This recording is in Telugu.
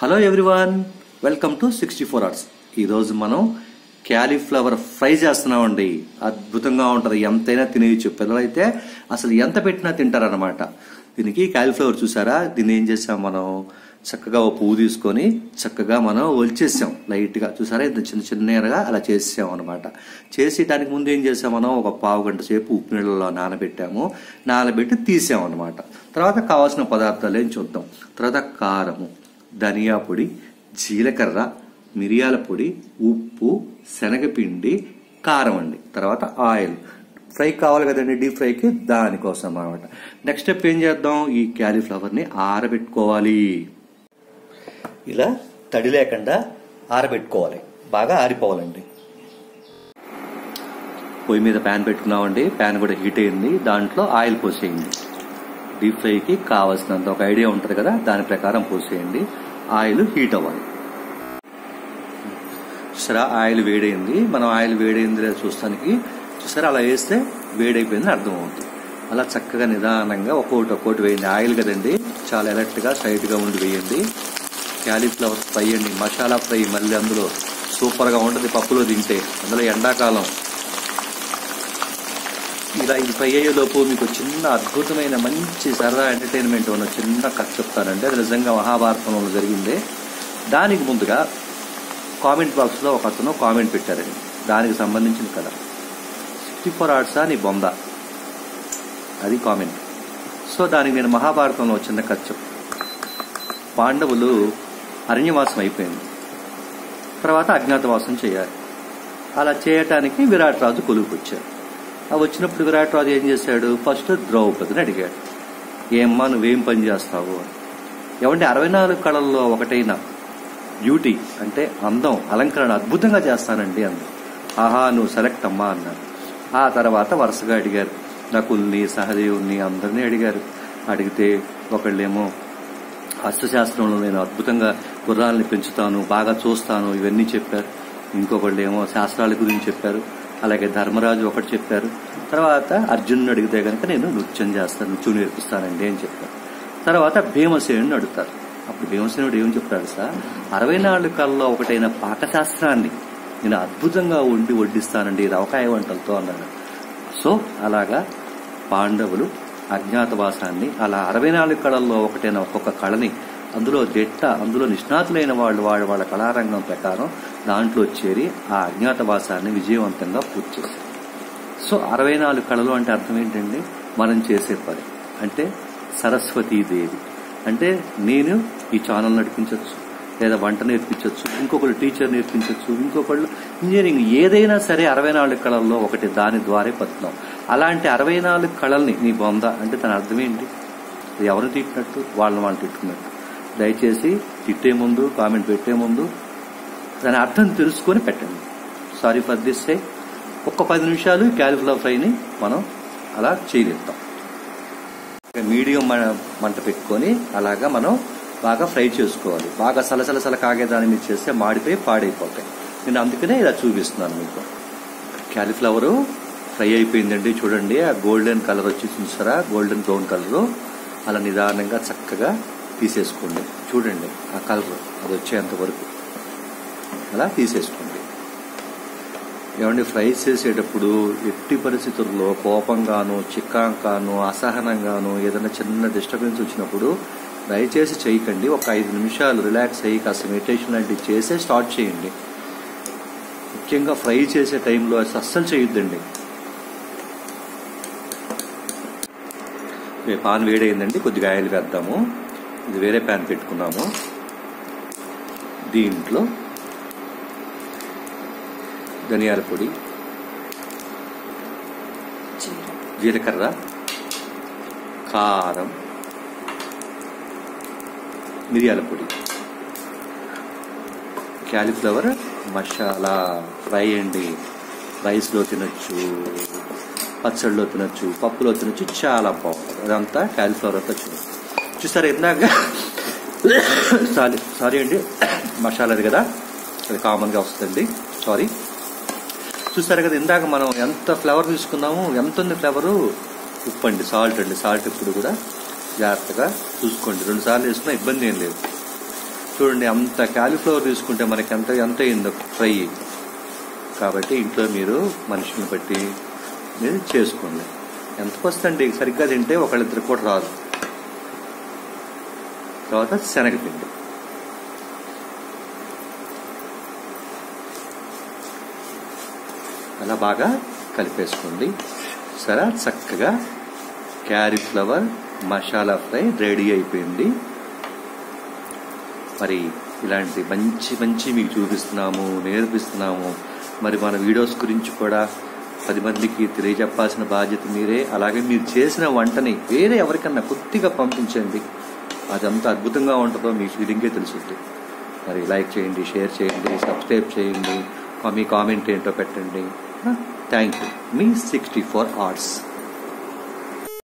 hello everyone welcome to sixty four hours ఈరోజు మనం క్యాలీఫ్లవర్ ఫ్రై చేస్తున్నామండి అద్భుతంగా ఉంటుంది ఎంతైనా తినేయచ్చు పిల్లలైతే అసలు ఎంత పెట్టినా తింటారనమాట దీనికి క్యాలీఫ్లవర్ చూసారా దీన్ని ఏం చేసాం మనం చక్కగా ఓ పువ్వు తీసుకొని చక్కగా మనం ఒలిచేసాం లైట్గా చూసారా ఇంత చిన్న చిన్నగా అలా చేసాం అనమాట చేసి దానికి ముందు ఏం చేసాం మనం ఒక పావు గంట సేపు ఉప్పు నీళ్ళలో నానబెట్టాము నానబెట్టి తీసాం అనమాట తర్వాత కావాల్సిన పదార్థాలు ఏం చూద్దాం తర్వాత కారము ధనియా పొడి జీలకర్ర మిరియాల పొడి ఉప్పు శనగపిండి కారం అండి తర్వాత ఆయిల్ ఫ్రై కావాలి కదండి డీప్ ఫ్రైకి దానికోసం అనమాట నెక్స్ట్ స్టెప్ ఏం చేద్దాం ఈ క్యాలీఫ్లవర్ని ఆరబెట్టుకోవాలి ఇలా తడి లేకుండా ఆరబెట్టుకోవాలి బాగా ఆరిపోవాలండి పొయ్యి మీద ప్యాన్ పెట్టుకున్నామండి ప్యాన్ కూడా హీట్ అయింది దాంట్లో ఆయిల్ పోసేయండి డీప్ ఫ్రైకి కావాల్సినంత ఒక ఐడియా ఉంటుంది కదా దాని ప్రకారం పోసేయండి ఆయిల్ హీట్ అవ్వాలి చూసారా ఆయిల్ వేడైంది మనం ఆయిల్ వేడైంది లేదా చూస్తానికి చూసారా అలా వేస్తే వేడైపోయిందని అర్థం అవుతుంది అలా చక్కగా నిదానంగా ఒక్కొక్కటి ఒక్కొక్కటి వేయండి ఆయిల్ కదండి చాలా ఎలర్ట్గా స్ట్రైట్గా ఉండి వేయండి క్యాలీఫ్లవర్ ఫ్రై అండి మసాలా ఫ్రై మళ్ళీ అందులో సూపర్గా ఉంటుంది పప్పులో తింటే అందులో ఎండాకాలం ఇలా ఇది ఫ్రై అయ్యేలోపు మీకు చిన్న అద్భుతమైన మంచి సరదా ఎంటర్టైన్మెంట్ ఉన్న చిన్న కథ చెప్తానండి అది నిజంగా మహాభారతంలో జరిగిందే దానికి ముందుగా కామెంట్ బాక్స్లో ఒక అతను కామెంట్ పెట్టారండి దానికి సంబంధించిన కథ సిక్స్టీ ఫోర్ అవర్సా నీ బొంద అది కామెంట్ సో దానికి నేను మహాభారతంలో చిన్న కథ చెప్పు పాండవులు అరణ్యవాసం అయిపోయింది తర్వాత అజ్ఞాతవాసం చేయాలి అలా చేయటానికి విరాట్ రాజు కొలువుకొచ్చారు ఆ వచ్చినప్పుడు విరాట్ రాజు ఏం చేశాడు ఫస్ట్ ద్రౌపదిని అడిగాడు ఏమ్మా నువ్వేం పని చేస్తావు అని ఏమంటే అరవై నాలుగు కళల్లో ఒకటైన బ్యూటీ అంటే అందం అలంకరణ అద్భుతంగా చేస్తానండి అంది ఆహా నువ్వు సెలెక్ట్ అమ్మా అన్నారు ఆ తర్వాత వరుసగా అడిగారు నకుల్ని సహదేవుల్ని అందరినీ అడిగారు అడిగితే ఒకళ్ళేమో అస్త్రశాస్త్రంలో నేను అద్భుతంగా గుర్రాలని పెంచుతాను బాగా చూస్తాను ఇవన్నీ చెప్పారు ఇంకొకళ్ళు ఏమో శాస్త్రాల గురించి చెప్పారు అలాగే ధర్మరాజు ఒకటి చెప్పారు తర్వాత అర్జునుని అడిగితే కనుక నేను నృత్యం చేస్తాను నృత్యం నేర్పిస్తానండి అని చెప్పారు తర్వాత భీమసేనుని అడుగుతారు అప్పుడు భీమసేనుడు ఏం చెప్తాడు సార్ అరవై నాలుగు కళ్ళలో ఒకటైన పాకశాస్త్రాన్ని నేను అద్భుతంగా వండి వడ్డిస్తానండి రవకాయ వంటలతో అన్నాడు సో అలాగా పాండవులు అజ్ఞాతవాసాన్ని అలా అరవై నాలుగు కళల్లో ఒకటైన ఒక్కొక్క కళని అందులో దిట్ట అందులో నిష్ణాతులైన వాళ్ళు వాళ్ళ వాళ్ళ కళారంగం ప్రకారం దాంట్లో చేరి ఆ అజ్ఞాతవాసాన్ని విజయవంతంగా పూర్తి చేశారు సో అరవై నాలుగు కళలు అంటే అర్థం ఏంటండి మనం చేసే పని అంటే సరస్వతీదేవి అంటే నేను ఈ ఛానల్ నడిపించవచ్చు లేదా వంట నేర్పించవచ్చు ఇంకొకళ్ళు టీచర్ నేర్పించవచ్చు ఇంకొకళ్ళు ఇంజనీరింగ్ ఏదైనా సరే అరవై నాలుగు కళల్లో ఒకటి దాని ద్వారే పత్నం అలాంటి అరవై నాలుగు కళల్ని నీ బొంద అంటే దాని అర్థం ఏంటి ఎవరు తిట్టినట్టు వాళ్ళని వాళ్ళు తిట్టుకున్నట్టు దయచేసి తిట్టే ముందు కామెంట్ పెట్టే ముందు దాని అర్థం తెలుసుకొని పెట్టండి సారీ ఫర్ దిస్ సే ఒక్క పది నిమిషాలు క్యాలిఫ్లవర్ ఫ్రైని మనం అలా చేయలేస్తాం మీడియం మంట పెట్టుకొని అలాగా మనం బాగా ఫ్రై చేసుకోవాలి బాగా సలసల సల కాగేదాని మీద చేస్తే మాడిపోయి పాడైపోతాయి నేను అందుకనే ఇలా చూపిస్తున్నాను మీకు క్యాలీఫ్లవరు ఫ్రై అయిపోయిందండి చూడండి ఆ గోల్డెన్ కలర్ వచ్చి చూసారా గోల్డెన్ బ్రౌన్ కలరు అలా నిదానంగా చక్కగా తీసేసుకోండి చూడండి ఆ కలర్ అది వచ్చేంత వరకు అలా తీసేసుకోండి ఏమండి ఫ్రై చేసేటప్పుడు ఎట్టి పరిస్థితుల్లో కోపంగాను చిక్కాంగాను అసహనంగాను ఏదైనా చిన్న డిస్టర్బెన్స్ వచ్చినప్పుడు దయచేసి చేయకండి ఒక ఐదు నిమిషాలు రిలాక్స్ అయ్యి కాస్త మెడిటేషన్ లాంటివి చేసే స్టార్ట్ చేయండి ముఖ్యంగా ఫ్రై చేసే టైంలో అస్సలు చేయొద్దండి పాన్ వేడైందండి కొద్దిగా ఆయిల్ వేద్దాము ఇది వేరే ప్యాన్ పెట్టుకున్నాము దీంట్లో ధనియాల పొడి జీలకర్ర కారం మిరియాల పొడి క్యాలీఫ్లవర్ మసాలా ఫ్రై అండి రైస్లో తినొచ్చు పచ్చడిలో తినొచ్చు పప్పులో తినొచ్చు చాలా బాగుంటుంది అదంతా క్యాలీఫ్లవర్ అంతా చూ చూసారు ఇందాక సారీ సారీ అండి మసాలాది కదా అది కామన్గా వస్తుంది సారీ చూసారు కదా ఇందాక మనం ఎంత ఫ్లేవర్ తీసుకున్నాము ఎంత ఉంది ఫ్లేవరు ఉప్పు అండి సాల్ట్ అండి సాల్ట్ ఇప్పుడు కూడా జాగ్రత్తగా చూసుకోండి రెండు సార్లు వేసుకున్నా ఇబ్బంది ఏం లేదు చూడండి అంత క్యాలీఫ్లవర్ తీసుకుంటే మనకి ఎంత ఎంత అయిందో ఫ్రై కాబట్టి ఇంట్లో మీరు మనుషులను బట్టి మీరు చేసుకోండి ఎంత వస్తుందండి సరిగ్గా తింటే ఒకళ్ళిద్దరు కూడా రాదు తర్వాత శనగపిండి అలా బాగా కలిపేసుకోండి సరే చక్కగా క్యారీఫ్లవర్ మసాలా ఫ్రై రెడీ అయిపోయింది మరి ఇలాంటి మంచి మంచి మీకు చూపిస్తున్నాము నేర్పిస్తున్నాము మరి మన వీడియోస్ గురించి కూడా పది మందికి తెలియజెప్పాల్సిన బాధ్యత మీరే అలాగే మీరు చేసిన వంటని వేరే ఎవరికన్నా కొద్దిగా పంపించండి అదంతా అద్భుతంగా ఉంటుందో మీ ఫీలింగే తెలుసుద్ది మరి లైక్ చేయండి షేర్ చేయండి సబ్స్క్రైబ్ చేయండి మీ కామెంట్ ఏంటో పెట్టండి థ్యాంక్ యూ మీ సిక్స్టీ ఫోర్ ఆర్ట్స్